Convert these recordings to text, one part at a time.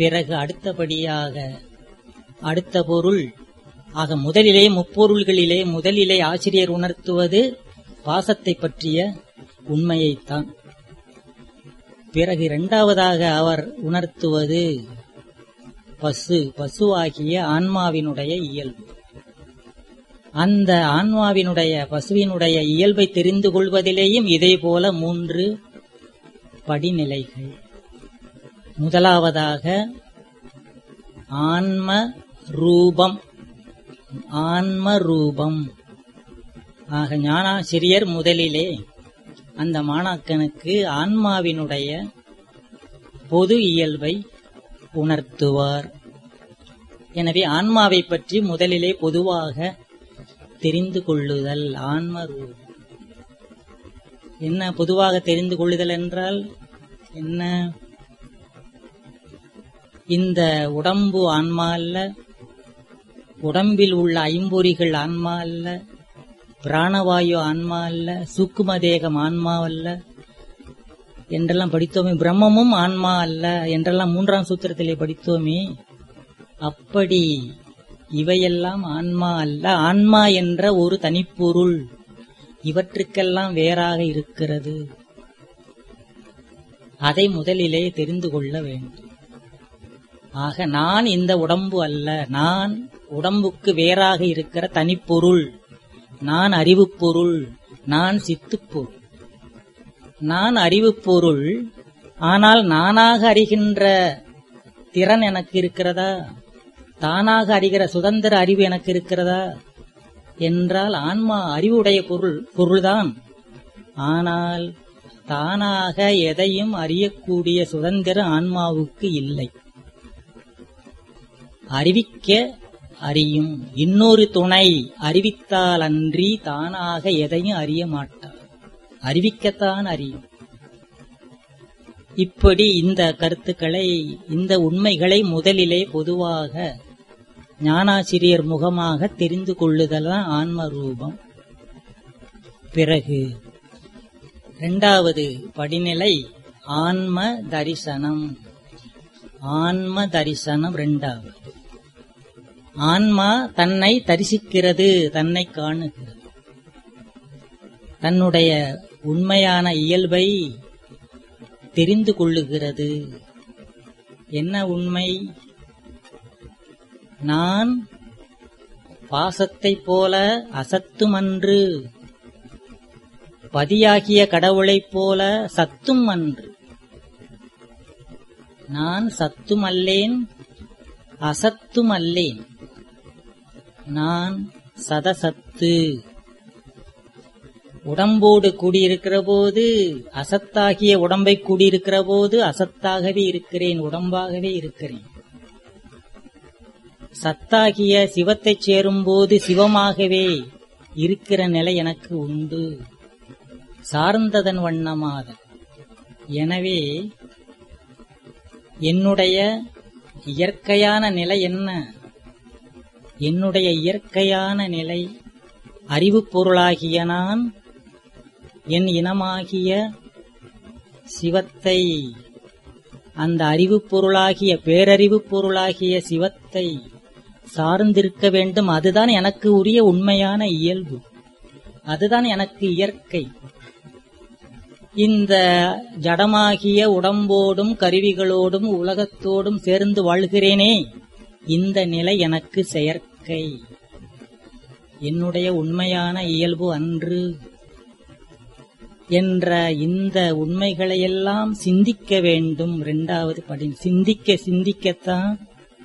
பிறகு அடுத்தபடியாக அடுத்த பொருள் ஆக முதலிலே முப்பொருள்களிலே முதலிலே ஆசிரியர் உணர்த்துவது பாசத்தை பற்றிய உண்மையைத்தான் பிறகு இரண்டாவதாக அவர் உணர்த்துவது பசு பசுவாகிய ஆன்மாவினுடைய இயல்பு அந்த ஆன்மாவினுடைய பசுவினுடைய இயல்பை தெரிந்து கொள்வதிலேயும் இதேபோல மூன்று படிநிலைகள் முதலாவதாக ஆன்ம ரூபம் ஆன்ம ரூபம் ஆக ஞானாசிரியர் முதலிலே அந்த மாணாக்கனுக்கு ஆன்மாவினுடைய பொது இயல்பை உணர்த்துவார் எனவே ஆன்மாவை பற்றி முதலிலே பொதுவாக தெரிந்து கொள்ளுதல் ஆன்ம ரூபம் என்ன பொதுவாக தெரிந்து கொள்ளுதல் என்றால் என்ன இந்த உடம்பு ஆன்மா அல்ல உடம்பில் உள்ள ஐம்பொறிகள் ஆன்மா அல்ல பிராணவாயு ஆன்மா அல்ல சூக்கும தேகம் ஆன்மா அல்ல என்றெல்லாம் படித்தோமே பிரம்மமும் ஆன்மா அல்ல என்றெல்லாம் மூன்றாம் சூத்திரத்திலே படித்தோமே அப்படி இவையெல்லாம் ஆன்மா அல்ல ஆன்மா என்ற ஒரு தனிப்பொருள் இவற்றுக்கெல்லாம் வேறாக இருக்கிறது அதை முதலிலே தெரிந்து கொள்ள வேண்டும் ஆக நான் இந்த உடம்பு அல்ல நான் உடம்புக்கு வேறாக இருக்கிற தனிப்பொருள் நான் அறிவுப் பொருள் நான் சித்துப்பொருள் நான் அறிவுப் பொருள் ஆனால் நானாக அறிகின்ற திறன் எனக்கு இருக்கிறதா தானாக அறிகிற சுதந்திர அறிவு எனக்கு இருக்கிறதா என்றால் ஆன்மா அறிவுடைய பொருள் பொருள்தான் ஆனால் தானாக எதையும் அறியக்கூடிய சுதந்திர ஆன்மாவுக்கு இல்லை அறிவிக்க அறியும் இன்னொரு துணை அறிவித்தால் அன்றி தானாக எதையும் அறிய மாட்டார் அறிவிக்கத்தான் அறியும் இப்படி இந்த கருத்துக்களை இந்த உண்மைகளை முதலிலே பொதுவாக ஞானாசிரியர் முகமாக தெரிந்து கொள்ளுதல்தான் ஆன்ம ரூபம் பிறகு இரண்டாவது படிநிலை ஆன்ம தரிசனம் ஆன்ம தரிசனம் இரண்டாவது ஆன்மா தன்னை தரிசிக்கிறது தன்னை காணுகிறது தன்னுடைய உண்மையான இயல்பை தெரிந்து கொள்ளுகிறது என்ன உண்மை நான் பாசத்தைப் போல அசத்துமன்று பதியாகிய கடவுளைப் போல சத்தும் அன்று நான் சத்தும் அல்லேன் அசத்தும் அல்லேன் நான் சதசத்து உடம்போடு கூடியிருக்கிற போது அசத்தாகிய உடம்பை கூடியிருக்கிற போது அசத்தாகவே இருக்கிறேன் உடம்பாகவே இருக்கிறேன் சத்தாகிய சிவத்தைச் சேரும்போது சிவமாகவே இருக்கிற நிலை எனக்கு உண்டு சார்ந்ததன் வண்ணமாக எனவே என்னுடைய இயற்கையான நிலை என்ன என்னுடைய இயற்கையான நிலை அறிவுப் பொருளாகிய நான் என் இனமாகிய சிவத்தை அந்த அறிவுப் பொருளாகிய பேரறிவுப் பொருளாகிய சிவத்தை சார்ந்திருக்க வேண்டும் அதுதான் எனக்கு உரிய உண்மையான இயல்பு அதுதான் எனக்கு இயற்கை இந்த ஜடமாகிய உடம்போடும் கருவிகளோடும் உலகத்தோடும் சேர்ந்து வாழ்கிறேனே இந்த நிலை எனக்கு செயற்கை என்னுடைய உண்மையான இயல்பு அன்று என்ற இந்த உண்மைகளையெல்லாம் சிந்திக்க வேண்டும் இரண்டாவது படி சிந்திக்க சிந்திக்கத்தான்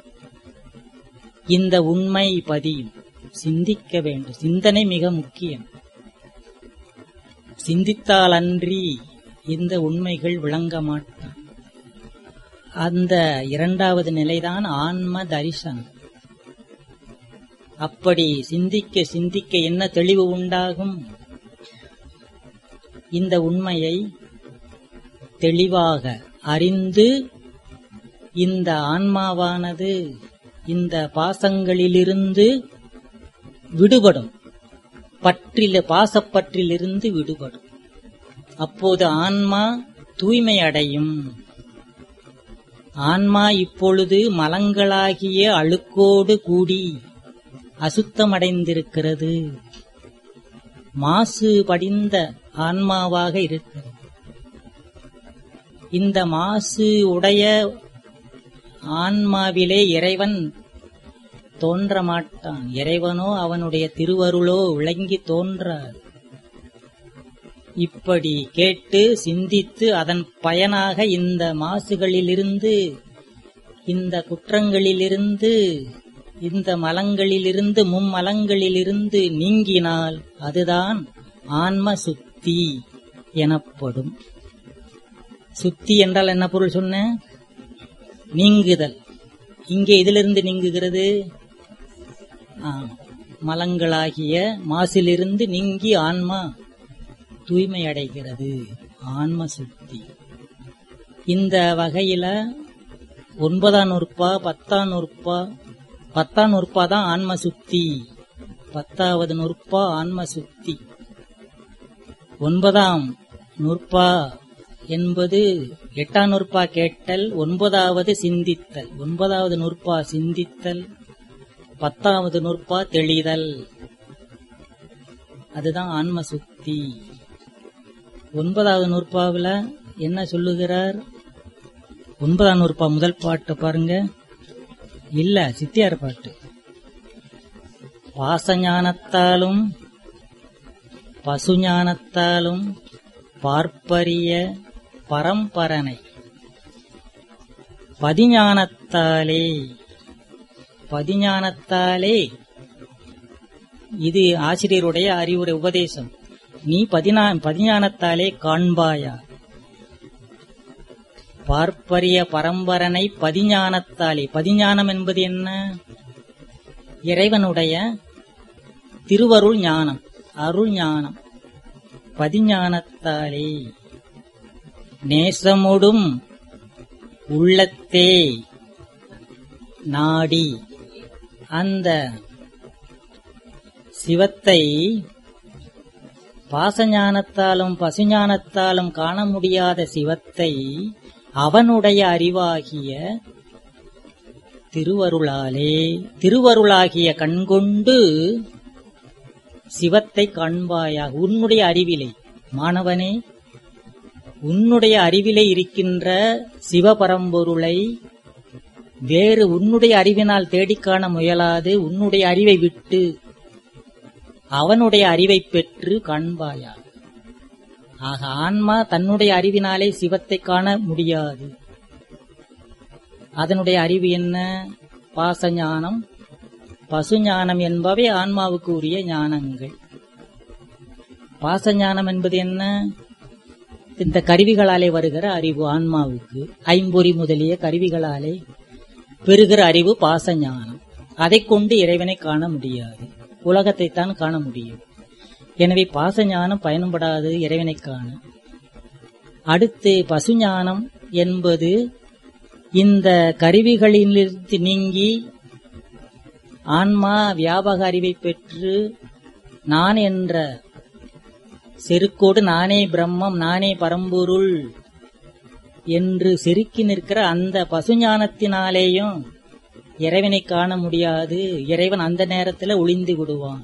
இந்த உண்மை பதியும் சிந்திக்க வேண்டும் சிந்தனை மிக முக்கியம் சிந்தித்தால் அன்றி இந்த உண்மைகள் விளங்க மாட்டான் அந்த இரண்டாவது நிலைதான் ஆன்ம தரிசனம் அப்படி சிந்திக்க சிந்திக்க என்ன தெளிவு உண்டாகும் இந்த உண்மையை தெளிவாக அறிந்து இந்த ஆன்மாவானது இந்த பாசங்களிலிருந்து விடுபடும் பற்றில பாசப்பற்றிலிருந்து விடுபடும் அப்போது ஆன்மா தூய்மை அடையும் ஆன்மா இப்பொழுது மலங்களாகிய அழுக்கோடு கூடி அசுத்தமடைந்திருக்கிறது மாசு படிந்த ஆன்மாவாக இருக்கிறது இந்த மாசு உடைய ஆன்மாவிலே இறைவன் தோன்ற மாட்டான் இறைவனோ அவனுடைய திருவருளோ விளங்கி தோன்றார் இப்படி கேட்டு சிந்தித்து அதன் பயனாக இந்த மாசுகளிலிருந்து இந்த குற்றங்களிலிருந்து இந்த மலங்களிலிருந்து மும்மலங்களிலிருந்து நீங்கினால் அதுதான் ஆன்ம சுத்தி எனப்படும் சுத்தி என்றால் என்ன பொருள் சொன்ன நீங்குதல் இங்கே இதிலிருந்து நீங்குகிறது ஆ, மலங்களாகிய மாசிலிருந்து நீங்கி ஆன்மா தூய்மை அடைகிறது ஆன்ம சுத்தி இந்த வகையில ஒன்பதாம் நூற்பா பத்தாம் நூற்பா பத்தாம் நூற்பா தான் ஆன்ம சுத்தி பத்தாவது நூற்பா ஆன்ம சுத்தி ஒன்பதாம் நூற்பா என்பது எட்டாம் நூற்பா கேட்டல் ஒன்பதாவது சிந்தித்தல் ஒன்பதாவது நூற்பா சிந்தித்தல் பத்தாவது நூற்பா தெளிதல் அதுதான் ஆன்ம சுத்தி ஒன்பதாவது நூற்பாவில் என்ன சொல்லுகிறார் ஒன்பதாம் நூற்பா முதல் பாட்டு பாருங்க இல்ல சித்தியார் பாட்டு பாசஞானத்தாலும் பசுஞானத்தாலும் பார்ப்பரிய பரம்பரனை பதிஞானத்தாலே பதிஞானத்தாலே இது ஆசிரியருடைய அறிவுரை உபதேசம் நீ பதினா பதிஞானத்தாலே காண்பாயா பார்ப்பரிய பரம்பரனை பதிஞானத்தாலே பதிஞானம் என்பது என்ன இறைவனுடைய திருவருள் ஞானம் அருள் ஞானம் பதிஞானத்தாலே நேசமுடும் உள்ளத்தே நாடி அந்த சிவத்தை பாசஞானத்தாலும் பசுஞானத்தாலும் காண முடியாத சிவத்தை அவனுடைய அறிவாகிய திருவருளாலே திருவருளாகிய கண்கொண்டு சிவத்தை காண்பாயாக உன்னுடைய அறிவிலே மாணவனே உன்னுடைய அறிவிலே இருக்கின்ற சிவபரம்பொருளை வேறு உன்னுடைய அறிவினால் தேடிக் காண முயலாது உன்னுடைய அறிவை விட்டு அவனுடைய அறிவை பெற்று காண்பாயா ஆக ஆன்மா தன்னுடைய அறிவினாலே சிவத்தை காண முடியாது அதனுடைய அறிவு என்ன பாசஞானம் பசுஞானம் என்பவை ஆன்மாவுக்கு உரிய ஞானங்கள் பாசஞானம் என்பது என்ன இந்த கருவிகளாலே வருகிற அறிவு ஆன்மாவுக்கு ஐம்பொறி முதலிய கருவிகளாலே பெறுகிற அறிவு பாசஞானம் அதைக் கொண்டு இறைவனை காண முடியாது உலகத்தை தான் காண முடியும் எனவே பாசஞானம் பயன்படாது இறைவனை காண அடுத்து பசுஞானம் என்பது இந்த கருவிகளிலிருந்து நீங்கி ஆன்மா வியாபக அறிவை பெற்று நான் என்ற செருக்கோடு நானே பிரம்மம் நானே பரம்பொருள் என்று செருக்கி நிற்கிற அந்த பசுஞானத்தினாலேயும் இறைவனை காண முடியாது இறைவன் அந்த நேரத்தில் ஒளிந்து விடுவான்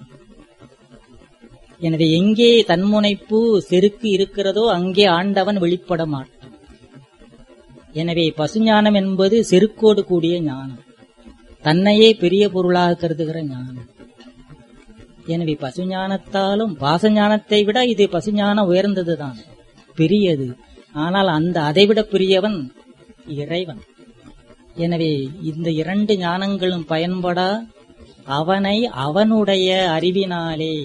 எனவே எங்கே தன்முனைப்பு செருக்கு இருக்கிறதோ அங்கே ஆண்டவன் வெளிப்பட மாட்டான் எனவே பசுஞானம் என்பது செருக்கோடு கூடிய ஞானம் தன்னையே பெரிய பொருளாக கருதுகிற ஞானம் எனவே பசுஞானத்தாலும் பாசஞானத்தை விட இது பசுஞானம் உயர்ந்ததுதான் பெரியது ஆனால் அந்த அதைவிட பெரியவன் இறைவன் எனவே இந்த இரண்டு ஞானங்களும் பயன்படா அவனை அவனுடைய அறிவினாலே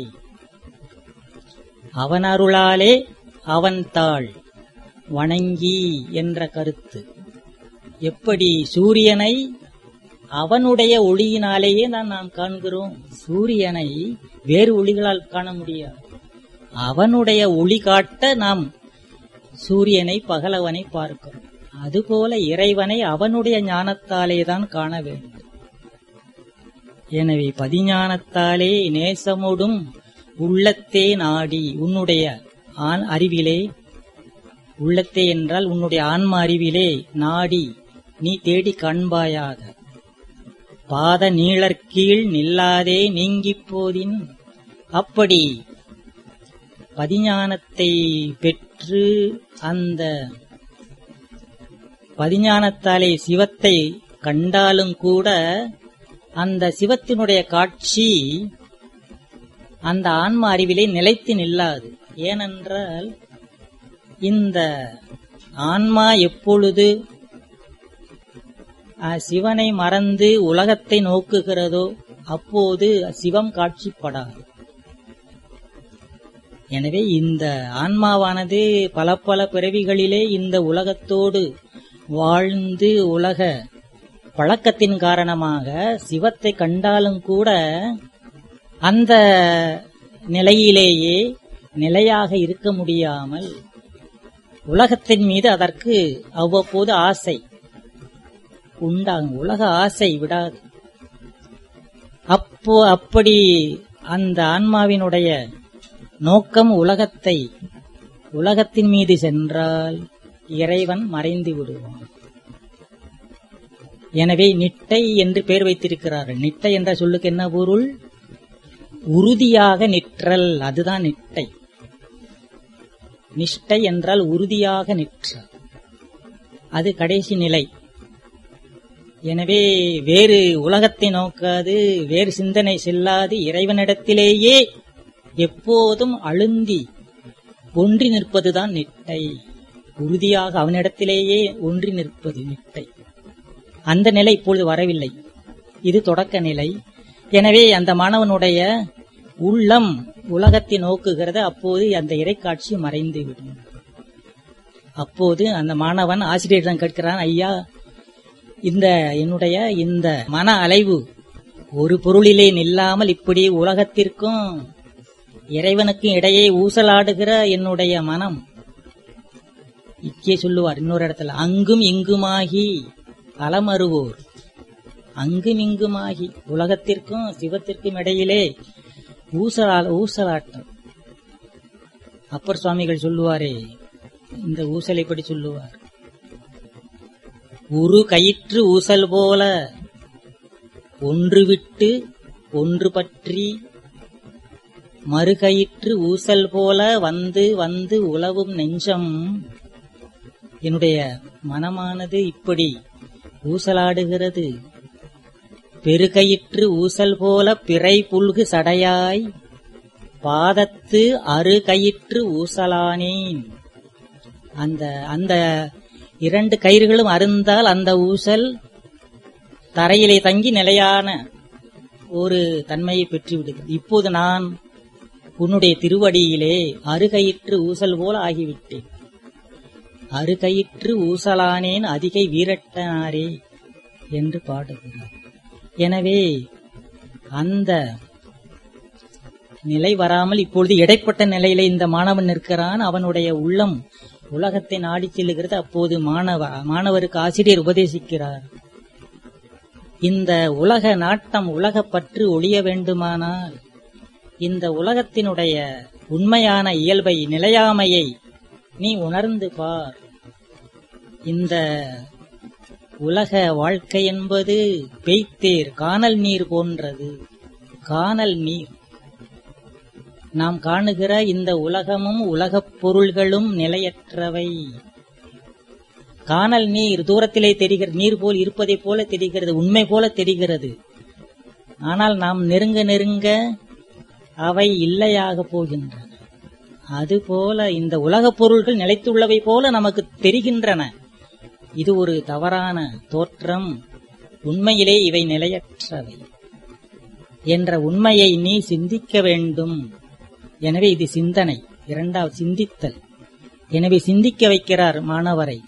அவன் அருளாலே அவன் தாள் வணங்கி என்ற கருத்து எப்படி சூரியனை அவனுடைய ஒளியினாலேயே தான் நாம் காண்கிறோம் சூரியனை வேறு ஒளிகளால் காண முடியாது அவனுடைய ஒளி காட்ட நாம் சூரியனை பகலவனை பார்க்கிறோம் அதுபோல இறைவனை அவனுடைய ஞானத்தாலே தான் காண வேண்டும் எனவே பதிஞானத்தாலே நேசமுடும் உள்ளத்தே நாடி உன்னுடைய அறிவிலே உள்ளத்தே என்றால் உன்னுடைய ஆன்ம அறிவிலே நாடி நீ தேடி காண்பாயாக பாத நீளற்கீழ் நில்லாதே நீங்கிப் போதின் அப்படி பதிஞானத்தை பெற்று அந்த பதிஞானத்தாலே சிவத்தை கண்டாலும் கூட அந்த சிவத்தினுடைய காட்சி அந்த ஆன்ம அறிவிலே நிலைத்து நில்லாது ஏனென்றால் இந்த ஆன்மா எப்பொழுது அஹ், சிவனை மறந்து உலகத்தை நோக்குகிறதோ அப்போது சிவம் காட்சிப்படாது எனவே இந்த ஆன்மாவானது பல பல பிறவிகளிலே இந்த உலகத்தோடு வாழ்ந்து உலக பழக்கத்தின் காரணமாக சிவத்தை கண்டாலும் கூட அந்த நிலையிலேயே நிலையாக இருக்க முடியாமல் உலகத்தின் மீது அதற்கு அவ்வப்போது ஆசை உண்டாகும் உலக ஆசை விடாது அப்போ அப்படி அந்த ஆன்மாவினுடைய நோக்கம் உலகத்தை உலகத்தின் மீது சென்றால் இறைவன் மறைந்து விடுவான் எனவே நிட்டை என்று பெயர் வைத்திருக்கிறார்கள் நிட்டை என்ற சொல்லுக்கு என்ன பொருள் உறுதியாக நிற்றல் அதுதான் நிட்டை நிஷ்டை என்றால் உறுதியாக நிற்றல் அது கடைசி நிலை எனவே வேறு உலகத்தை நோக்காது வேறு சிந்தனை செல்லாது இறைவனிடத்திலேயே எப்போதும் அழுந்தி ஒன்றி நிற்பதுதான் நிட்டை உறுதியாக அவனிடத்திலேயே ஒன்றி நிற்பது நிட்டை அந்த நிலை இப்பொழுது வரவில்லை இது தொடக்க நிலை எனவே அந்த மாணவனுடைய உள்ளம் உலகத்தை நோக்குகிறது அப்போது அந்த இறைக்காட்சி மறைந்து விடும் அப்போது அந்த மாணவன் ஆசிரியரிடம் கேட்கிறான் ஐயா இந்த என்னுடைய இந்த மன அலைவு ஒரு பொருளிலே நில்லாமல் இப்படி உலகத்திற்கும் இறைவனுக்கும் இடையே ஊசலாடுகிற என்னுடைய மனம் இங்கே சொல்லுவார் இன்னொரு இடத்துல அங்கும் இங்குமாகி அலமருவோர் அங்கும் இங்குமாகி உலகத்திற்கும் சிவத்திற்கும் இடையிலே ஊசலா ஊசலாட்டம் அப்பர் சுவாமிகள் சொல்லுவாரே இந்த ஊசலை படி சொல்லுவார் உரு கயிற்று ஊசல் போல ஒன்று விட்டு ஒன்று பற்றி மறுகயிற்று ஊசல் போல வந்து வந்து உலவும் நெஞ்சம் என்னுடைய மனமானது இப்படி ஊசலாடுகிறது பெருகயிற்று ஊசல் போல பிறை புல்கு சடையாய் பாதத்து அரு கயிற்று ஊசலானேன் அந்த அந்த இரண்டு கயிறுகளும் அருந்தால் அந்த ஊசல் தரையிலே தங்கி நிலையான ஒரு தன்மையை பெற்று விடுகிறது இப்போது நான் உன்னுடைய திருவடியிலே அருகயிற்று ஊசல் போல ஆகிவிட்டேன் அருகயிற்று ஊசலானேன் அதிகை வீரட்டனாரே என்று பாடுகிறார் எனவே அந்த நிலை வராமல் இப்பொழுது இடைப்பட்ட நிலையில இந்த மாணவன் நிற்கிறான் அவனுடைய உள்ளம் உலகத்தை நாடி செல்லுகிறது அப்போது மாணவ மாணவருக்கு ஆசிரியர் உபதேசிக்கிறார் இந்த உலக நாட்டம் உலக பற்று ஒழிய வேண்டுமானால் இந்த உலகத்தினுடைய உண்மையான இயல்பை நிலையாமையை நீ உணர்ந்து பார் இந்த உலக வாழ்க்கை என்பது பெய்த்தேர் காணல் நீர் போன்றது காணல் நீர் நாம் காணுகிற இந்த உலகமும் உலகப் பொருள்களும் நிலையற்றவை காணல் நீர் தூரத்திலே தெரிகிறது நீர் போல் இருப்பதைப் போல தெரிகிறது உண்மை போல தெரிகிறது ஆனால் நாம் நெருங்க நெருங்க அவை இல்லையாக போகின்றன அதுபோல இந்த உலகப் பொருள்கள் நிலைத்துள்ளவை போல நமக்கு தெரிகின்றன இது ஒரு தவறான தோற்றம் உண்மையிலே இவை நிலையற்றவை என்ற உண்மையை நீ சிந்திக்க வேண்டும் எனவே இது சிந்தனை இரண்டாவது சிந்தித்தல் எனவே சிந்திக்க வைக்கிறார் மாணவரை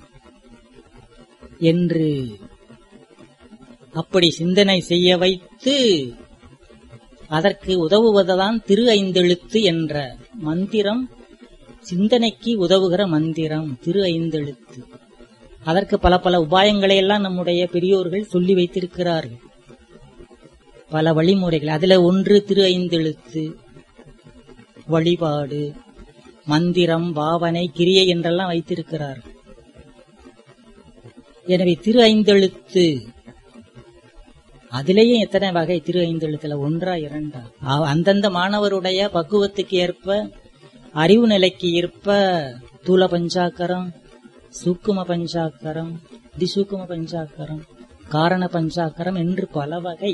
என்று அப்படி சிந்தனை செய்ய வைத்து அதற்கு உதவுவதுதான் திரு ஐந்தெழுத்து என்ற மந்திரம் சிந்தனைக்கு உதவுகிற மந்திரம் திரு ஐந்தெழுத்து அதற்கு பல பல உபாயங்களை எல்லாம் நம்முடைய பெரியோர்கள் சொல்லி வைத்திருக்கிறார்கள் பல வழிமுறைகள் அதுல ஒன்று திரு ஐந்தெழுத்து வழிபாடு மந்திரம் பாவனை கிரியை என்றெல்லாம் வைத்திருக்கிறார்கள் எனவே திரு ஐந்தெழுத்து அதிலேயும் எத்தனை வகை திரு ஐந்தெழுத்துல ஒன்றா இரண்டா அ- அந்தந்த மாணவருடைய பக்குவத்துக்கு ஏற்ப அறிவு நிலைக்கு ஏற்ப தூல பஞ்சாக்கரம் சூக்கும பஞ்சாக்கரம் திசூக்கும பஞ்சாக்கரம் காரண பஞ்சாக்கரம் என்று பல வகை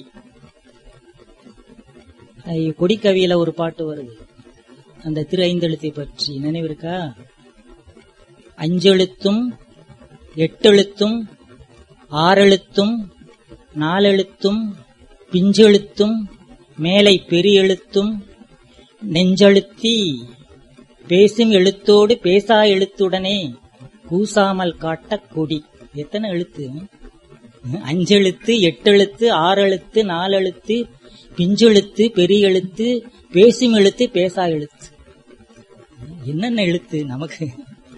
ஐ, கொடிக்கவியில ஒரு பாட்டு வருது அந்த திரு ஐந்தெழுத்தை பற்றி நினைவிருக்கா அஞ்செழுத்தும் எட்டெழுத்தும் ஆறெழுத்தும் நாலெழுத்தும் பிஞ்செழுத்தும் மேலை பெரியெழுத்தும் நெஞ்செழுத்தி பேசும் எழுத்தோடு பேசா எழுத்துடனே கூசாமல் காட்ட கொடி எத்தனை எழுத்து அஞ்செழுத்து எட்டெழுத்து ஆறெழுத்து நாலெழுத்து பிஞ்செழுத்து பெரிய எழுத்து பேசும் எழுத்து பேசா எழுத்து என்னென்ன எழுத்து நமக்கு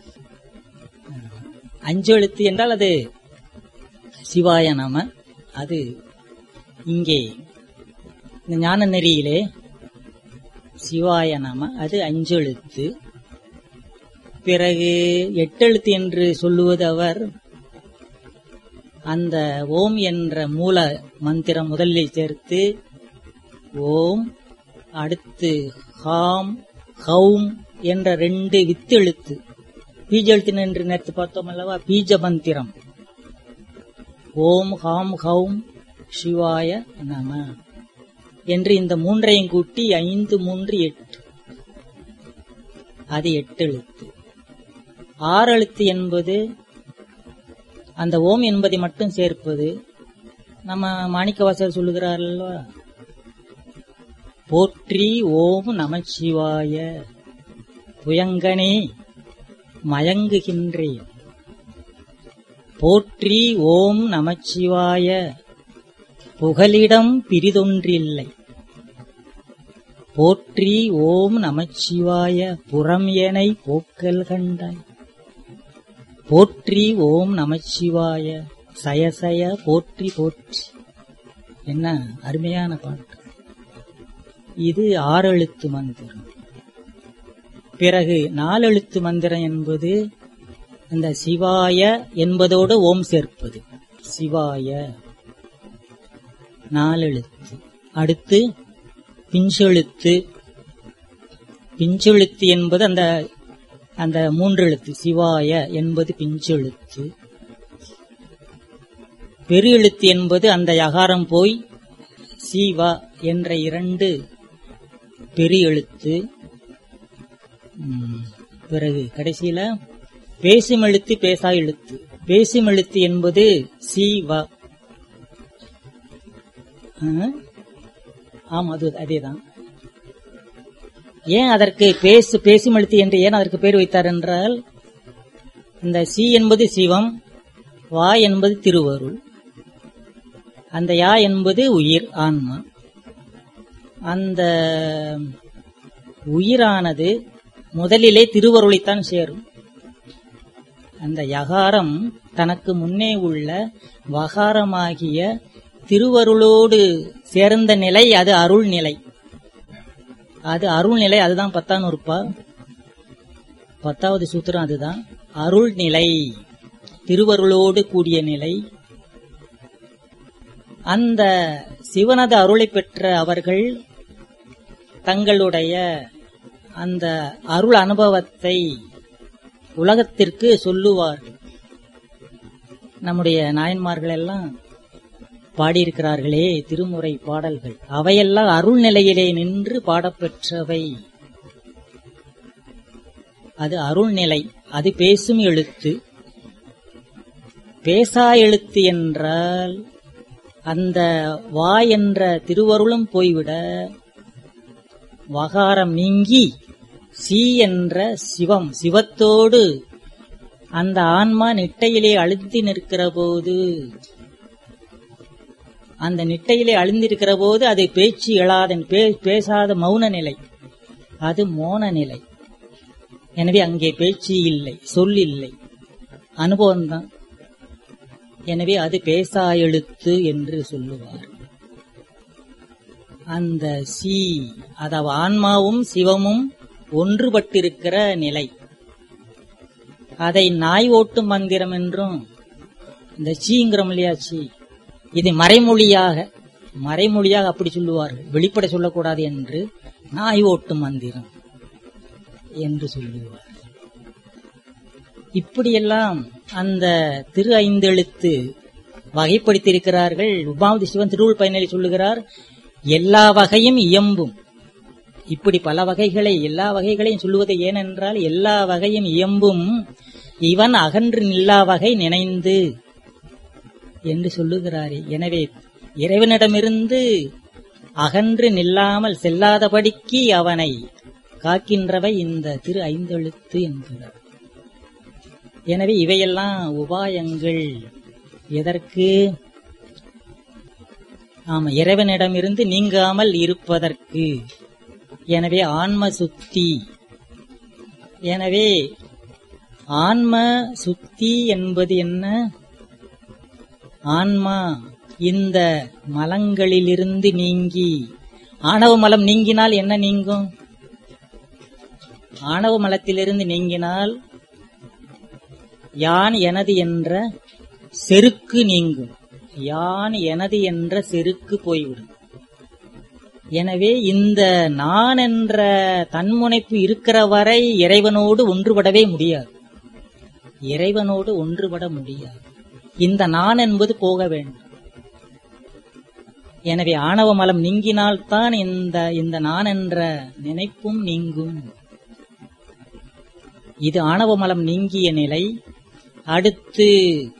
அஞ்சு எழுத்து என்றால் அது சிவாய நாம அது இங்கே இந்த ஞான நெறியிலே சிவாய நாம அது அஞ்செழுத்து பிறகு எட்டெழுத்து என்று சொல்லுவது அவர் அந்த ஓம் என்ற மூல மந்திரம் முதலில் சேர்த்து ஓம் அடுத்து ஹாம் ஹௌம் என்ற ரெண்டு வித்தெழுத்து பீஜெழுத்து என்று நேற்று பார்த்தோம் அல்லவா பீஜ மந்திரம் ஓம் ஹாம் ஹௌம் சிவாய நம என்று இந்த மூன்றையும் கூட்டி ஐந்து மூன்று எட்டு அது எட்டு எழுத்து ஆறு எழுத்து என்பது அந்த ஓம் என்பதை மட்டும் சேர்ப்பது நம்ம மாணிக்கவாசர் சொல்லுகிறார் அல்லவா போற்றி ஓம் நமச்சிவாய புயங்கனே மயங்குகின்றேன் போற்றி ஓம் நமச்சிவாய புகலிடம் பிரிதொன்றில்லை போற்றி ஓம் நமச்சிவாய புறம் ஏனை போக்கல் கண்டாய் போற்றி ஓம் நமச்சிவாய சயசய போற்றி போற்றி என்ன அருமையான பாட்டு இது ஆறெழுத்து மந்திரம் பிறகு நாலெழுத்து மந்திரம் என்பது அந்த சிவாய என்பதோடு ஓம் சேர்ப்பது சிவாய நாலெழுத்து அடுத்து பிஞ்செழுத்து பிஞ்செழுத்து என்பது அந்த அந்த மூன்று எழுத்து சிவாய என்பது பிஞ்செழுத்து பெரு எழுத்து என்பது அந்த யகாரம் போய் சீவா என்ற இரண்டு பெரு எழுத்து ம், பிறகு கடைசியில பேசும் எழுத்து பேசா எழுத்து பேசும் எழுத்து என்பது சீவா ஆ? ஆம் அது அதேதான் ஏன் அதற்கு பேசு பேசும் எழுத்து என்று ஏன் அதற்கு பேர் வைத்தார் என்றால் இந்த சி என்பது சிவம் வா என்பது திருவருள் அந்த யா என்பது உயிர் ஆன்மா அந்த உயிரானது முதலிலே திருவருளைத்தான் சேரும் அந்த யகாரம் தனக்கு முன்னே உள்ள வகாரமாகிய திருவருளோடு சேர்ந்த நிலை அது அருள் நிலை அது அருள் நிலை அதுதான் பத்தாம் நூறுப்பா பத்தாவது சூத்திரம் அதுதான் அருள் நிலை திருவருளோடு கூடிய நிலை அந்த சிவனது அருளை பெற்ற அவர்கள் தங்களுடைய அந்த அருள் அனுபவத்தை உலகத்திற்கு சொல்லுவார்கள் நம்முடைய நாயன்மார்கள் எல்லாம் பாடியிருக்கிறார்களே திருமுறை பாடல்கள் அவையெல்லாம் அருள் நிலையிலே நின்று பாடப்பெற்றவை அது அருள் நிலை அது பேசும் எழுத்து பேசா எழுத்து என்றால் அந்த வா என்ற திருவருளும் போய்விட வகாரம் நீங்கி சி என்ற சிவம் சிவத்தோடு அந்த ஆன்மா நிட்டையிலே அழுத்தி நிற்கிற போது அந்த நிட்டையிலே அழிந்திருக்கிற போது அது பேச்சு எழாத பே- பேசாத மௌன நிலை அது மோன நிலை எனவே அங்கே பேச்சு இல்லை சொல் இல்லை அனுபவம்தான் எனவே அது பேசா எழுத்து என்று சொல்லுவார் அந்த சி அதாவது ஆன்மாவும் சிவமும் ஒன்றுபட்டிருக்கிற நிலை அதை நாய் ஓட்டும் மந்திரம் என்றும் இந்த சீங்கிறோம் இல்லையா சீ இது மறைமொழியாக மறைமொழியாக அப்படி சொல்லுவார்கள் வெளிப்பட சொல்லக்கூடாது என்று நாய் ஓட்டும் மந்திரம் என்று சொல்லுவார் இப்படியெல்லாம் அந்த திரு ஐந்தெழுத்து வகைப்படுத்தியிருக்கிறார்கள் உபாவதி சிவன் திருவுள் பயனில் சொல்லுகிறார் எல்லா வகையும் இயம்பும் இப்படி பல வகைகளை எல்லா வகைகளையும் சொல்லுவது ஏனென்றால் எல்லா வகையும் இயம்பும் இவன் அகன்று நில்லா வகை நினைந்து என்று சொல்லுகிறாரே எனவே இறைவனிடமிருந்து அகன்று நில்லாமல் செல்லாதபடிக்கு அவனை காக்கின்றவை இந்த திரு ஐந்தெழுத்து என்கிறார் எனவே இவையெல்லாம் உபாயங்கள் எதற்கு ஆமா இறைவனிடமிருந்து நீங்காமல் இருப்பதற்கு எனவே ஆன்ம சுத்தி எனவே ஆன்ம சுத்தி என்பது என்ன ஆன்மா இந்த மலங்களிலிருந்து நீங்கி ஆணவ மலம் நீங்கினால் என்ன நீங்கும் ஆணவ மலத்திலிருந்து நீங்கினால் யான் எனது என்ற செருக்கு நீங்கும் யான் எனது என்ற செருக்கு போய்விடும் எனவே இந்த நான் என்ற தன்முனைப்பு இருக்கிற வரை இறைவனோடு ஒன்றுபடவே முடியாது இறைவனோடு ஒன்றுபட முடியாது இந்த நான் என்பது போக வேண்டும் எனவே ஆணவ மலம் நீங்கினால்தான் இந்த இந்த நான் என்ற நினைப்பும் நீங்கும் இது ஆணவ மலம் நீங்கிய நிலை அடுத்து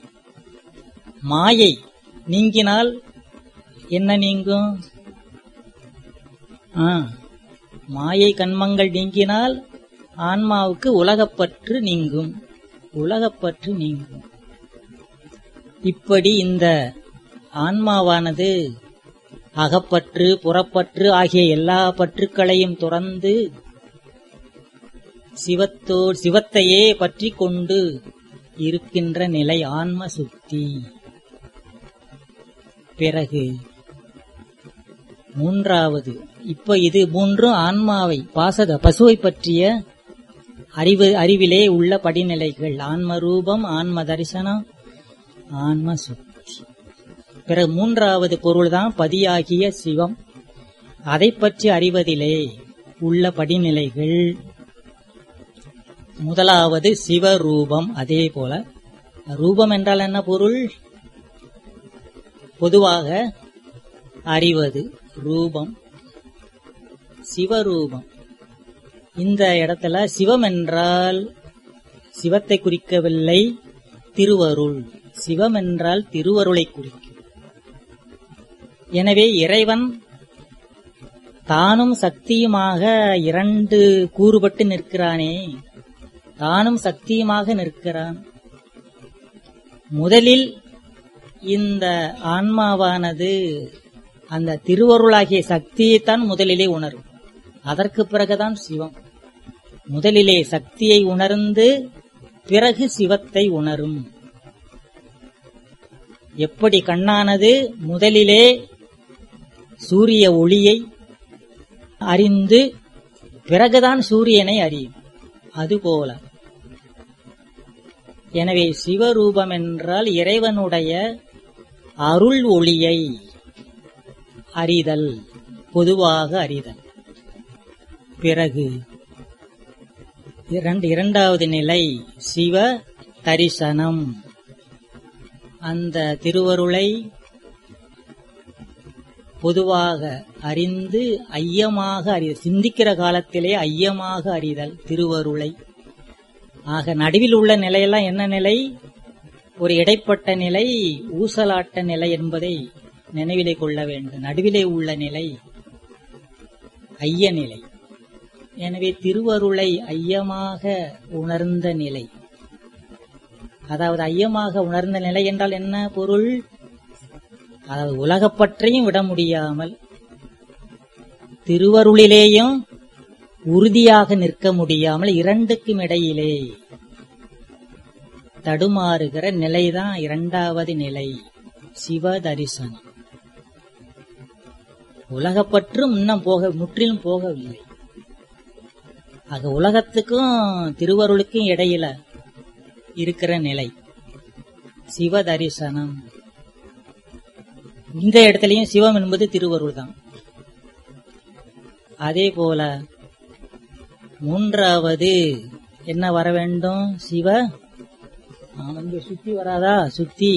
மாயை நீங்கினால் என்ன நீங்கும் ஆ, மாயை கண்மங்கள் நீங்கினால் ஆன்மாவுக்கு உலகப்பற்று நீங்கும் உலகப்பற்று நீங்கும் இப்படி இந்த ஆன்மாவானது அகப்பற்று புறப்பற்று ஆகிய எல்லா பற்றுக்களையும் துறந்து சிவத்தோ சிவத்தையே பற்றி கொண்டு இருக்கின்ற நிலை ஆன்ம சுத்தி பிறகு மூன்றாவது இப்ப இது மூன்றும் ஆன்மாவை பாசத பசுவை பற்றிய அறிவு அறிவிலே உள்ள படிநிலைகள் ஆன்ம ரூபம் ஆன்ம தரிசனம் ஆன்ம சுத்தி பிறகு மூன்றாவது பொருள்தான் பதியாகிய சிவம் அதை பற்றி அறிவதிலே உள்ள படிநிலைகள் முதலாவது சிவரூபம் அதே போல ரூபம் என்றால் என்ன பொருள் பொதுவாக அறிவது ரூபம் சிவரூபம் இந்த இடத்துல சிவம் என்றால் சிவத்தை குறிக்கவில்லை திருவருள் சிவம் என்றால் திருவருளை குறிக்கும் எனவே இறைவன் தானும் சக்தியுமாக இரண்டு கூறுபட்டு நிற்கிறானே தானும் சக்தியுமாக நிற்கிறான் முதலில் இந்த ஆன்மாவானது அந்த திருவருளாகிய சக்தியைத்தான் முதலிலே உணரும் அதற்கு பிறகுதான் சிவம் முதலிலே சக்தியை உணர்ந்து பிறகு சிவத்தை உணரும் எப்படி கண்ணானது முதலிலே சூரிய ஒளியை அறிந்து பிறகுதான் சூரியனை அறியும் அதுபோல எனவே சிவரூபம் என்றால் இறைவனுடைய அருள் ஒளியை அறிதல் பொதுவாக அறிதல் பிறகு இரண்டு இரண்டாவது நிலை சிவ தரிசனம் அந்த திருவருளை பொதுவாக அறிந்து ஐயமாக அறிதல் சிந்திக்கிற காலத்திலே ஐயமாக அறிதல் திருவருளை ஆக நடுவில் உள்ள நிலையெல்லாம் என்ன நிலை ஒரு இடைப்பட்ட நிலை ஊசலாட்ட நிலை என்பதை நினைவிலே கொள்ள வேண்டும் நடுவிலே உள்ள நிலை ஐய நிலை எனவே திருவருளை ஐயமாக உணர்ந்த நிலை அதாவது ஐயமாக உணர்ந்த நிலை என்றால் என்ன பொருள் அதாவது உலகப்பற்றையும் விட முடியாமல் திருவருளிலேயும் உறுதியாக நிற்க முடியாமல் இரண்டுக்கும் இடையிலே தடுமாறுகிற நிலைதான் இரண்டாவது நிலை சிவ தரிசனம் உலகப்பற்றும் இன்னும் போக முற்றிலும் போகவில்லை ஆக உலகத்துக்கும் திருவருளுக்கும் இடையில இருக்கிற நிலை சிவ தரிசனம் இந்த இடத்துலயும் சிவம் என்பது திருவருள் தான் அதே போல மூன்றாவது என்ன வர வேண்டும் சிவ வந்து சுத்தி வராதா சுத்தி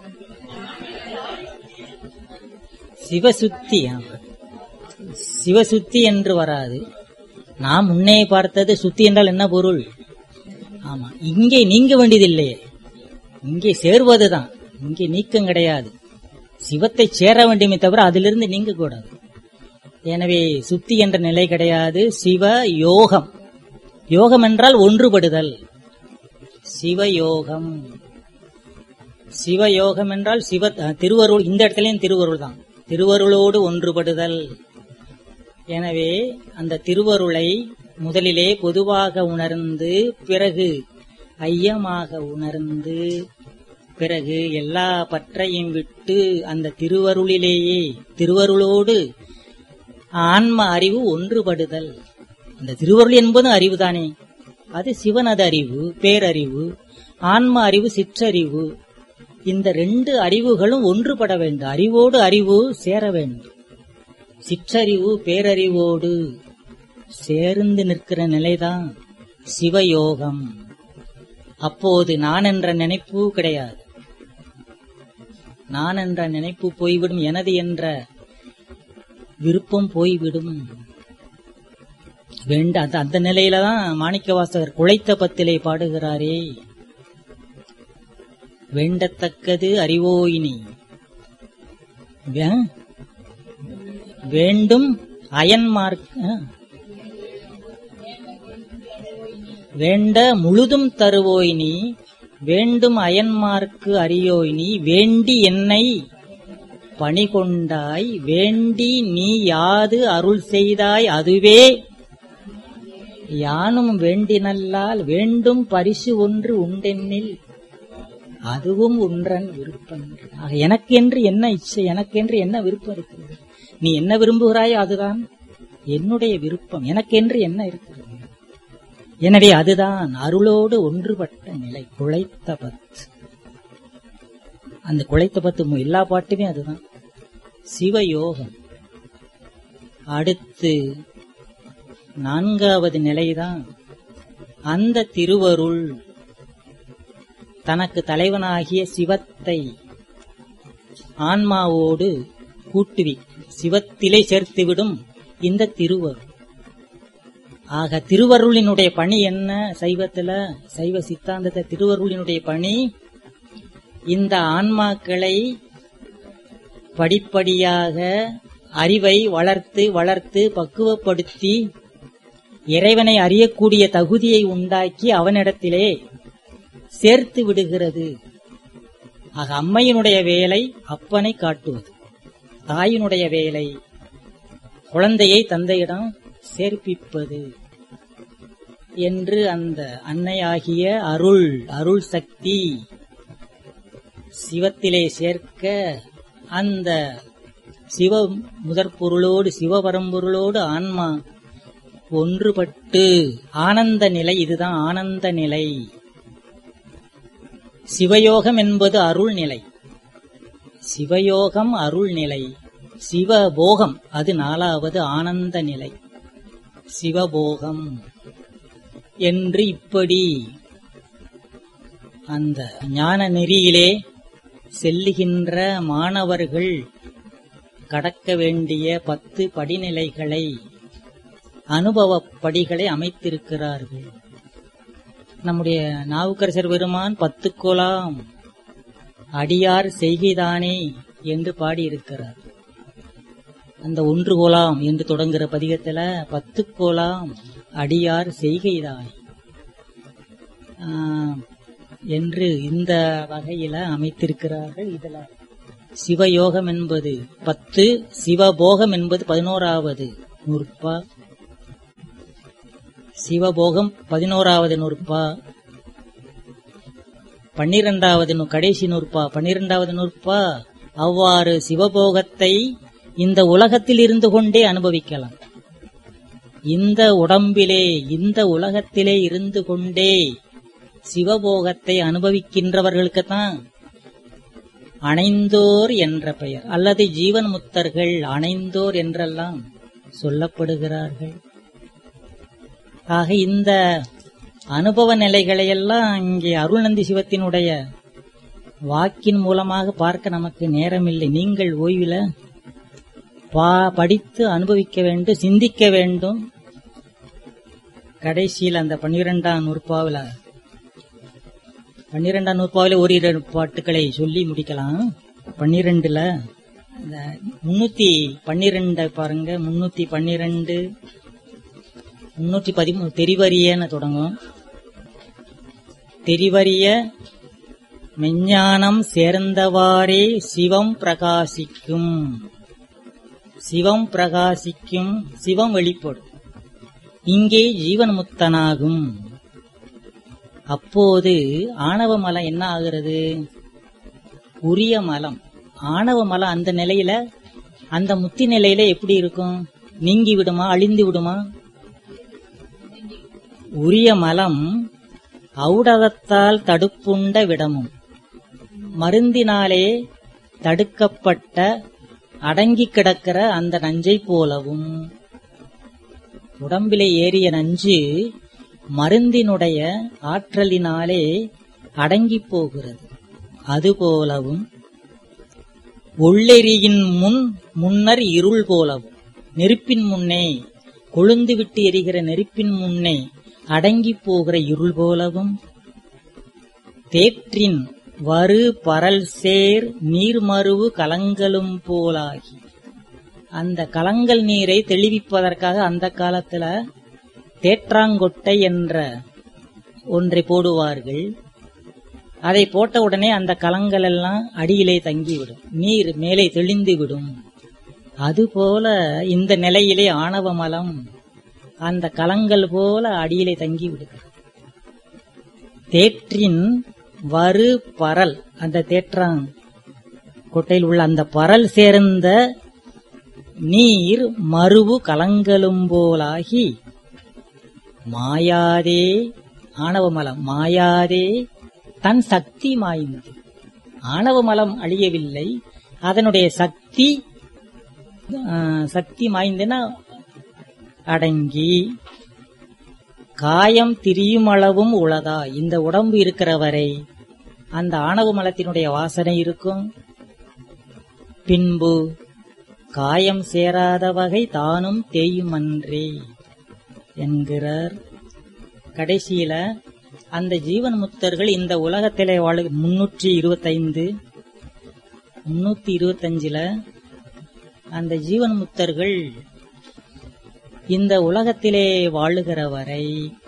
சிவசுத்தி ஆமா. சிவசுத்தி என்று வராது நாம் முன்னே பார்த்தது சுத்தி என்றால் என்ன பொருள் ஆமா இங்கே நீங்க வேண்டியதில்லையே இங்கே சேர்வதுதான் இங்கே நீக்கம் கிடையாது சிவத்தை சேர வேண்டுமே தவிர அதிலிருந்து நீங்க கூடாது எனவே சுத்தி என்ற நிலை கிடையாது சிவ யோகம் யோகம் என்றால் ஒன்றுபடுதல் சிவயோகம் சிவயோகம் என்றால் சிவ அஹ், திருவருள் இந்த இடத்துலயும் திருவருள் தான் திருவருளோடு ஒன்றுபடுதல் எனவே அந்த திருவருளை முதலிலே பொதுவாக உணர்ந்து பிறகு ஐயமாக உணர்ந்து பிறகு எல்லா பற்றையும் விட்டு அந்த திருவருளிலேயே திருவருளோடு ஆன்ம அறிவு ஒன்றுபடுதல் அந்த திருவருள் என்பது அறிவுதானே அது சிவனது அறிவு பேரறிவு ஆன்ம அறிவு சிற்றறிவு இந்த ரெண்டு அறிவுகளும் ஒன்றுபட வேண்டும் அறிவோடு அறிவு சேர வேண்டும் சிற்றறிவு பேரறிவோடு சேர்ந்து நிற்கிற நிலைதான் சிவயோகம் அப்போது நான் என்ற நினைப்பு கிடையாது நான் என்ற நினைப்பு போய்விடும் எனது என்ற விருப்பம் போய்விடும் வேண்ட அந்த அந்த நிலையில தான் மாணிக்கவாசகர் குழைத்த பத்திலே பாடுகிறாரே வேண்டத்தக்கது அறிவோயினி வே- வேண்டும் அயன்மார்க் ஆ. வேண்ட முழுதும் தருவோய் நீ வேண்டும் அயன்மார்க்கு அறியோய் நீ வேண்டி என்னை பணிகொண்டாய் வேண்டி நீ யாது அருள் செய்தாய் அதுவே யானும் வேண்டினல்லால் வேண்டும் பரிசு ஒன்று உண்டென்னில் அதுவும் உன்றன் விருப்பம் ஆக எனக்கென்று என்ன இச்சை எனக்கென்று என்ன விருப்பம் இருக்கிறது நீ என்ன விரும்புகிறாயோ அதுதான் என்னுடைய விருப்பம் எனக்கென்று என்ன இருக்கிறது எனவே அதுதான் அருளோடு ஒன்றுபட்ட நிலை குழைத்த பத்து அந்த குழைத்த பத்து மு- எல்லா பாட்டுமே அதுதான் சிவயோகம் அடுத்து நான்காவது நிலைதான் அந்த திருவருள் தனக்கு தலைவனாகிய சிவத்தை ஆன்மாவோடு கூட்டுவி சிவத்திலே சேர்த்துவிடும் இந்த திருவருள் ஆக திருவருளினுடைய பணி என்ன சைவத்துல சைவ சித்தாந்தத்தை திருவருளினுடைய பணி இந்த ஆன்மாக்களை படிப்படியாக அறிவை வளர்த்து வளர்த்து பக்குவப்படுத்தி இறைவனை அறியக்கூடிய தகுதியை உண்டாக்கி அவனிடத்திலே சேர்த்து விடுகிறது ஆக அம்மையினுடைய வேலை அப்பனை காட்டுவது தாயினுடைய வேலை குழந்தையை தந்தையிடம் சேர்ப்பிப்பது என்று அந்த அன்னையாகிய அருள் அருள் சக்தி சிவத்திலே சேர்க்க அந்த சிவ முதற்பொருளோடு சிவபரம்பொருளோடு ஆன்மா ஒன்றுபட்டு ஆனந்த நிலை இதுதான் ஆனந்த நிலை சிவயோகம் என்பது அருள் நிலை சிவயோகம் அருள் நிலை சிவபோகம் அது நாலாவது ஆனந்த நிலை சிவபோகம் என்று இப்படி அந்த ஞான நெறியிலே செல்லுகின்ற மாணவர்கள் கடக்க வேண்டிய பத்து படிநிலைகளை அனுபவப் படிகளை அமைத்திருக்கிறார்கள் நம்முடைய நாவுக்கரசர் பெருமான் பத்து கோலாம் அடியார் செய்கைதானே என்று பாடியிருக்கிறார் அந்த ஒன்று கோலாம் என்று தொடங்குற பதிகத்துல பத்து கோலாம் அடியார் செய்கைதாய் ஆஹ், என்று இந்த வகையில அமைத்திருக்கிறார்கள் இதுல சிவயோகம் என்பது பத்து சிவபோகம் என்பது பதினோராவது நூற்பா சிவபோகம் பதினோராவது நூற்பா பன்னிரெண்டாவது நூ- கடைசி நூற்பா பன்னிரெண்டாவது நூற்பா அவ்வாறு சிவபோகத்தை இந்த உலகத்தில் இருந்து கொண்டே அனுபவிக்கலாம் இந்த உடம்பிலே இந்த உலகத்திலே இருந்து கொண்டே சிவபோகத்தை அனுபவிக்கின்றவர்களுக்குத்தான் அணைந்தோர் என்ற பெயர் அல்லது ஜீவன் முத்தர்கள் அணைந்தோர் என்றெல்லாம் சொல்லப்படுகிறார்கள் ஆக இந்த அனுபவ நிலைகளையெல்லாம் இங்கே அருள்நந்தி சிவத்தினுடைய வாக்கின் மூலமாக பார்க்க நமக்கு நேரமில்லை நீங்கள் ஓய்வில் பா படித்து அனுபவிக்க வேண்டும் சிந்திக்க வேண்டும் கடைசியில் அந்த பன்னிரெண்டாம் நூற்பாவில் பன்னிரெண்டாம் நூற்பாவில் ஒரு இரு பாட்டுக்களை சொல்லி முடிக்கலாம் பன்னிரெண்டுல இந்த முன்னூத்தி பன்னிரெண்ட பாருங்க முன்னூத்தி பன்னிரெண்டு முன்னூற்றி பதிமூணு தெரிவரியன்னு தொடங்கும் தெரிவரிய மெஞ்ஞானம் சேர்ந்தவாறே சிவம் பிரகாசிக்கும் சிவம் பிரகாசிக்கும் சிவம் வெளிப்படும் இங்கே ஜீவன் முத்தனாகும் அப்போது ஆணவ மலம் என்ன ஆகிறது உரிய மலம் ஆணவ மலம் அந்த நிலையில அந்த முத்தி நிலையில எப்படி இருக்கும் நீங்கி விடுமா அழிந்து விடுமா உரிய மலம் ஔடதத்தால் தடுப்புண்ட விடமும் மருந்தினாலே தடுக்கப்பட்ட அடங்கி கிடக்கிற அந்த நஞ்சை போலவும் உடம்பிலே ஏறிய நஞ்சு மருந்தினுடைய ஆற்றலினாலே அடங்கி போகிறது அதுபோலவும் ஒள்ளெரியின் முன் முன்னர் இருள் போலவும் நெருப்பின் முன்னே கொழுந்து விட்டு எரிகிற நெருப்பின் முன்னே அடங்கி போகிற இருள் போலவும் தேற்றின் வரு பரல் சேர் நீர்மருவு கலங்களும் போலாகி அந்த கலங்கல் நீரை தெளிவிப்பதற்காக அந்த காலத்துல தேற்றாங்கொட்டை என்ற ஒன்றை போடுவார்கள் அதை போட்ட உடனே அந்த கலங்கள் எல்லாம் அடியிலே தங்கிவிடும் நீர் மேலே தெளிந்து விடும் அதுபோல இந்த நிலையிலே ஆணவ மலம் அந்த கலங்கள் போல அடியிலே தங்கி விடுகிறது தேற்றின் வரு பரல் அந்த தேற்றாங் கொட்டையில் உள்ள அந்த பரல் சேர்ந்த நீர் மறுவு கலங்களும் போலாகி மாயாதே ஆணவமலம் மாயாதே தன் சக்தி மாய்ந்தது ஆணவமலம் அழியவில்லை அதனுடைய சக்தி ஆ, சக்தி மாய்ந்தன அடங்கி காயம் திரியும் அளவும் உளதா இந்த உடம்பு இருக்கிற வரை அந்த ஆணவ மலத்தினுடைய வாசனை இருக்கும் பின்பு காயம் சேராத வகை தானும் தேயுமன்றே என்கிறார் கடைசியில அந்த ஜீவன் முக்தர்கள் இந்த உலகத்திலே வாழு முன்னூற்றி இருபத்தைந்து முன்னூத்தி இருபத்தஞ்சுல அந்த ஜீவன் முக்தர்கள் இந்த உலகத்திலே வாழுகிற வரை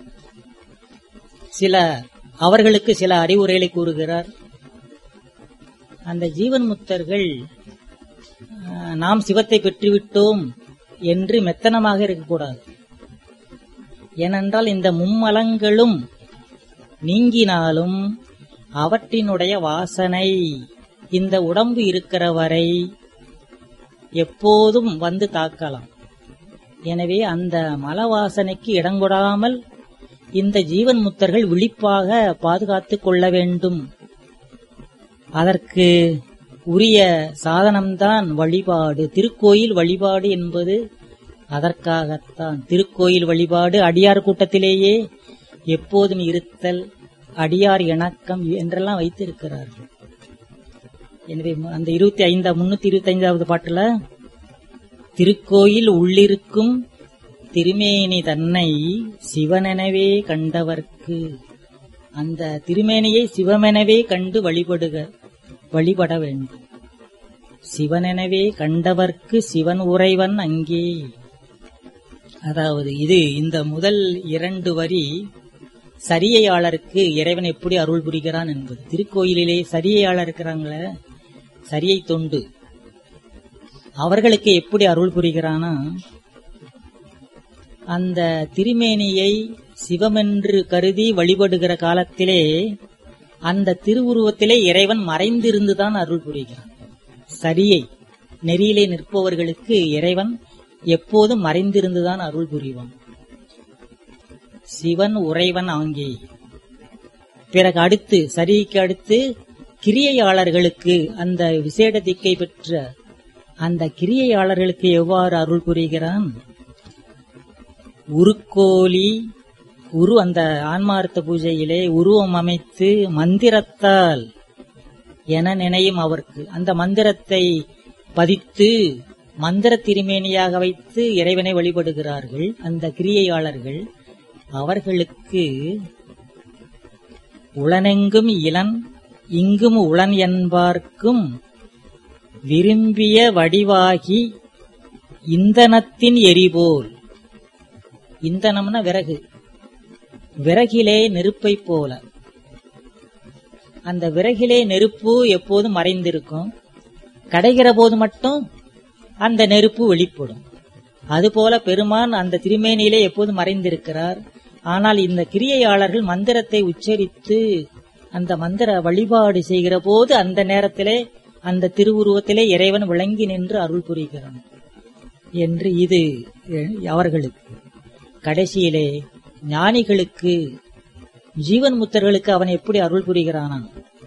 சில அவர்களுக்கு சில அறிவுரைகளை கூறுகிறார் அந்த ஜீவன் முக்தர்கள் ஆஹ், நாம் சிவத்தை பெற்றுவிட்டோம் என்று மெத்தனமாக இருக்கக்கூடாது ஏனென்றால் இந்த மும்மலங்களும் நீங்கினாலும் அவற்றினுடைய வாசனை இந்த உடம்பு இருக்கிற வரை எப்போதும் வந்து தாக்கலாம் எனவே அந்த மல வாசனைக்கு இடங்கொடாமல் இந்த ஜீவன் முத்தர்கள் விழிப்பாக பாதுகாத்துக் கொள்ள வேண்டும் அதற்கு உரிய சாதனம்தான் வழிபாடு திருக்கோயில் வழிபாடு என்பது அதற்காகத்தான் திருக்கோயில் வழிபாடு அடியார் கூட்டத்திலேயே எப்போதும் இருத்தல் அடியார் இணக்கம் என்றெல்லாம் வைத்திருக்கிறார்கள் எனவே அந்த இருபத்தி ஐந்தா முன்னூத்தி இருபத்தி ஐந்தாவது பாட்டுல திருக்கோயில் உள்ளிருக்கும் திருமேனி தன்னை சிவனெனவே கண்டவர்க்கு அந்த திருமேனியை சிவமெனவே கண்டு வழிபடுக வழிபட வேண்டும் சிவனெனவே கண்டவர்க்கு சிவன் உறைவன் அங்கே அதாவது இது இந்த முதல் இரண்டு வரி சரியையாளருக்கு இறைவன் எப்படி அருள் புரிகிறான் என்பது திருக்கோயிலிலே சரியையாளர் இருக்கிறாங்களே சரியை தொண்டு அவர்களுக்கு எப்படி அருள் புரிகிறானா அந்த திருமேனியை சிவமென்று கருதி வழிபடுகிற காலத்திலே அந்த திருவுருவத்திலே இறைவன் மறைந்திருந்துதான் அருள் புரிகிறான் சரியை நெறியிலே நிற்பவர்களுக்கு இறைவன் எப்போதும் மறைந்திருந்துதான் அருள் புரிவான் சிவன் உறைவன் ஆங்கே பிறகு அடுத்து சரிக்கு அடுத்து கிரியையாளர்களுக்கு அந்த விசேட திக்கை பெற்ற அந்த கிரியையாளர்களுக்கு எவ்வாறு அருள் புரிகிறான் உருக்கோலி உரு அந்த ஆன்மார்த்த பூஜையிலே உருவம் அமைத்து மந்திரத்தால் என நினையும் அவருக்கு அந்த மந்திரத்தை பதித்து மந்திர திருமேனியாக வைத்து இறைவனை வழிபடுகிறார்கள் அந்த கிரியையாளர்கள் அவர்களுக்கு உளனெங்கும் இளன் இங்கும் உளன் என்பார்க்கும் விரும்பிய வடிவாகி இந்தனத்தின் எரிபோல் இந்தனம்னா விறகு விறகிலே நெருப்பை போல அந்த விறகிலே நெருப்பு எப்போதும் மறைந்திருக்கும் கடைகிற போது மட்டும் அந்த நெருப்பு வெளிப்படும் அதுபோல பெருமான் அந்த திருமேனியிலே எப்போதும் மறைந்திருக்கிறார் ஆனால் இந்த கிரியையாளர்கள் மந்திரத்தை உச்சரித்து அந்த மந்திர வழிபாடு செய்கிற போது அந்த நேரத்திலே அந்த திருவுருவத்திலே இறைவன் விளங்கி நின்று அருள் புரிகிறான் என்று இது அவர்களுக்கு கடைசியிலே ஞானிகளுக்கு ஜீவன் முத்தர்களுக்கு அவன் எப்படி அருள் புரிகிறானா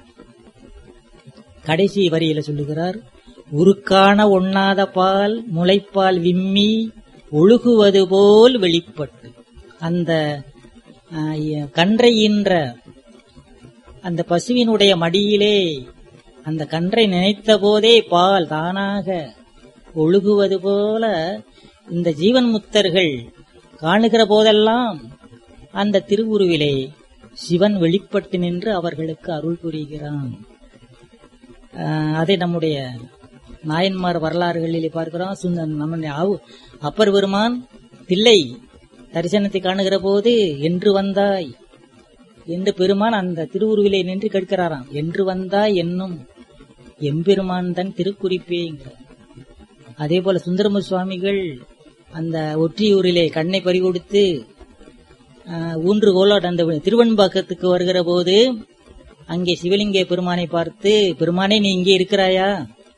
கடைசி வரியில சொல்லுகிறார் உருக்கான ஒண்ணாத பால் முளைப்பால் விம்மி ஒழுகுவது போல் வெளிப்பட்டு அந்த கன்றை ஈன்ற அந்த பசுவினுடைய மடியிலே அந்த கன்றை நினைத்த போதே பால் தானாக ஒழுகுவது போல இந்த ஜீவன் முத்தர்கள் காணுகிற போதெல்லாம் அந்த திருவுருவிலே சிவன் வெளிப்பட்டு நின்று அவர்களுக்கு அருள் புரிகிறான் அதை நம்முடைய நாயன்மார் வரலாறுகளிலே பார்க்கிறோம் நம்ம அப்பர் பெருமான் பிள்ளை தரிசனத்தை காணுகிற போது என்று வந்தாய் என்று பெருமான் அந்த திருவுருவிலே நின்று கேட்கிறாராம் என்று வந்தாய் என்னும் எம்பெருமான் தன் திருக்குறிப்பேங்கிறார் அதே போல சுந்தரமு சுவாமிகள் அந்த ஒற்றியூரிலே கண்ணை பறிகொடுத்து ஊன்றுகோலோட அந்த திருவன்பாக்கத்துக்கு வருகிற போது அங்கே சிவலிங்க பெருமானை பார்த்து பெருமானே நீ இங்கே இருக்கிறாயா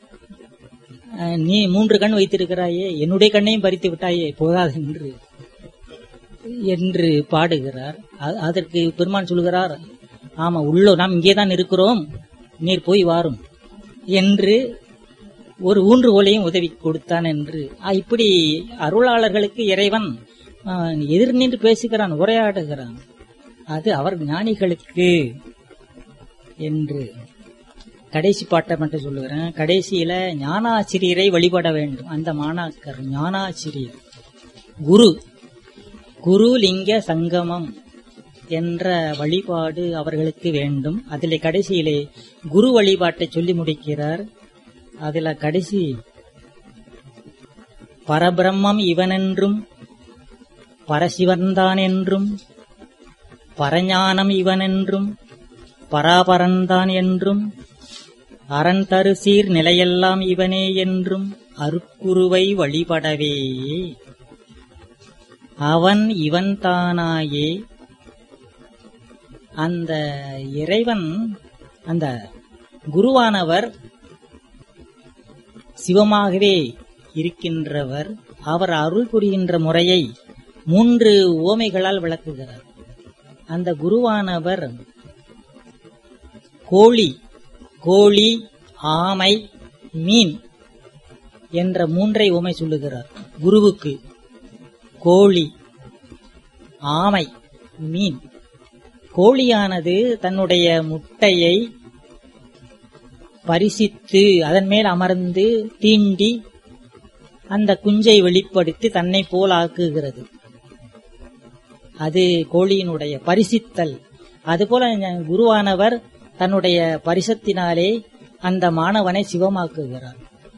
நீ மூன்று கண் வைத்திருக்கிறாயே என்னுடைய கண்ணையும் பறித்து விட்டாயே போதாது என்று என்று பாடுகிறார் அதற்கு பெருமான் சொல்கிறார் ஆமா உள்ளோ நாம் இங்கேதான் இருக்கிறோம் நீர் போய் வாரும் என்று ஒரு ஊன்றுகோலையும் உதவி கொடுத்தான் என்று இப்படி அருளாளர்களுக்கு இறைவன் எதிர் நின்று பேசுகிறான் உரையாடுகிறான் அது அவர் ஞானிகளுக்கு என்று கடைசி பாட்டை மட்டும் சொல்லுகிறேன் கடைசியில ஞானாசிரியரை வழிபட வேண்டும் அந்த மாணாக்கர் ஞானாசிரியர் குரு குரு லிங்க சங்கமம் என்ற வழிபாடு அவர்களுக்கு வேண்டும் அதிலே கடைசியிலே குரு வழிபாட்டை சொல்லி முடிக்கிறார் அதுல கடைசி பரபிரம்மம் இவனென்றும் பரசிவன்தான் என்றும் பரஞானம் இவனென்றும் பராபரன்தான் என்றும் அரண் தரு சீர் நிலையெல்லாம் இவனே என்றும் அருக்குருவை வழிபடவே அவன் இவன் தானாயே அந்த இறைவன் அந்த குருவானவர் சிவமாகவே இருக்கின்றவர் அவர் அருள் புரிகின்ற முறையை மூன்று ஓமைகளால் விளக்குகிறார் அந்த குருவானவர் கோழி கோழி ஆமை மீன் என்ற மூன்றை ஓமை சொல்லுகிறார் குருவுக்கு கோழி ஆமை மீன் கோழியானது தன்னுடைய முட்டையை பரிசித்து அதன் மேல் அமர்ந்து தீண்டி அந்த குஞ்சை வெளிப்படுத்தி தன்னை போல் ஆக்குகிறது அது கோழியினுடைய பரிசித்தல் அதுபோல குருவானவர் தன்னுடைய பரிசத்தினாலே அந்த மாணவனை சிவமாக்குகிறார்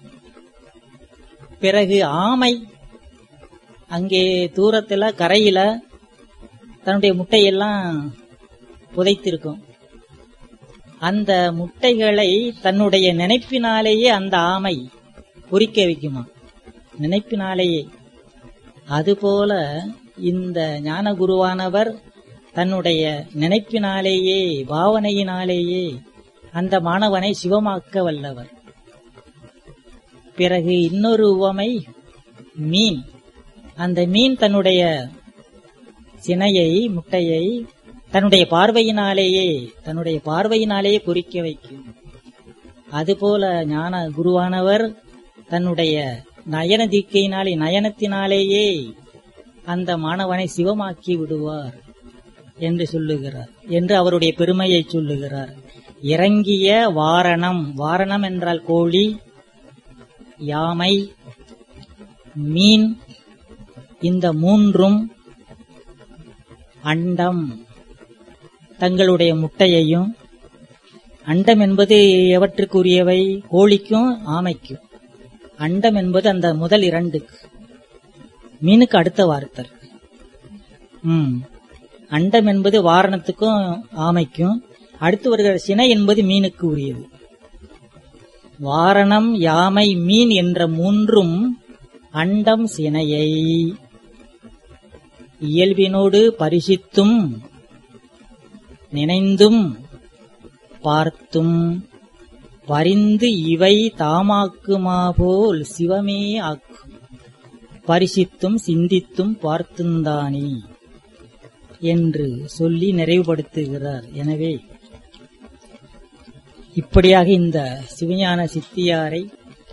பிறகு ஆமை அங்கே தூரத்துல கரையில தன்னுடைய முட்டையெல்லாம் புதைத்திருக்கும் அந்த முட்டைகளை தன்னுடைய நினைப்பினாலேயே அந்த ஆமை பொறிக்க வைக்குமா நினைப்பினாலேயே அதுபோல இந்த ஞான குருவானவர் தன்னுடைய நினைப்பினாலேயே பாவனையினாலேயே அந்த மாணவனை சிவமாக்க வல்லவர் பிறகு இன்னொரு உவமை மீன் அந்த மீன் தன்னுடைய சினையை முட்டையை தன்னுடைய பார்வையினாலேயே தன்னுடைய பார்வையினாலேயே குறிக்க வைக்கும் அதுபோல ஞான குருவானவர் தன்னுடைய நயன தீக்கையினாலே நயனத்தினாலேயே அந்த மாணவனை சிவமாக்கி விடுவார் என்று சொல்லுகிறார் என்று அவருடைய பெருமையை சொல்லுகிறார் இறங்கிய வாரணம் வாரணம் என்றால் கோழி யாமை மீன் இந்த மூன்றும் அண்டம் தங்களுடைய முட்டையையும் அண்டம் என்பது எவற்றுக்குரியவை கோழிக்கும் ஆமைக்கும் அண்டம் என்பது அந்த முதல் இரண்டுக்கு மீனுக்கு அடுத்த வார்த்தை ம் அண்டம் என்பது வாரணத்துக்கும் ஆமைக்கும் அடுத்து வருகிற சினை என்பது மீனுக்கு உரியது வாரணம் யாமை மீன் என்ற மூன்றும் அண்டம் சினையை இயல்பினோடு பரிசித்தும் நினைந்தும் பார்த்தும் பரிந்து இவை தாமாக்குமா போல் சிவமே ஆக்கும் பரிசித்தும் சிந்தித்தும் பார்த்துந்தானே என்று சொல்லி நிறைவுபடுத்துகிறார் எனவே இப்படியாக இந்த சிவஞான சித்தியாரை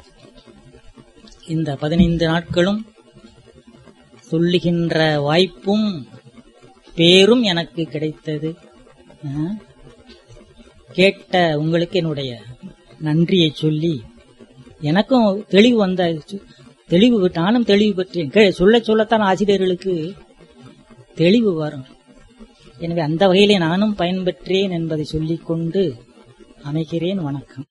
இந்த பதினைந்து நாட்களும் சொல்லுகின்ற வாய்ப்பும் பேரும் எனக்கு கிடைத்தது ஆ, கேட்ட உங்களுக்கு என்னுடைய நன்றியை சொல்லி எனக்கும் தெளிவு வந்த தெளிவு பெற்று- நானும் தெளிவு பெற்றேன் கே- சொல்ல சொல்லத்தான் ஆசிரியர்களுக்கு தெளிவு வரும் எனவே அந்த வகையிலே நானும் பயன்பெற்றேன் என்பதை சொல்லிக்கொண்டு அமைகிறேன் வணக்கம்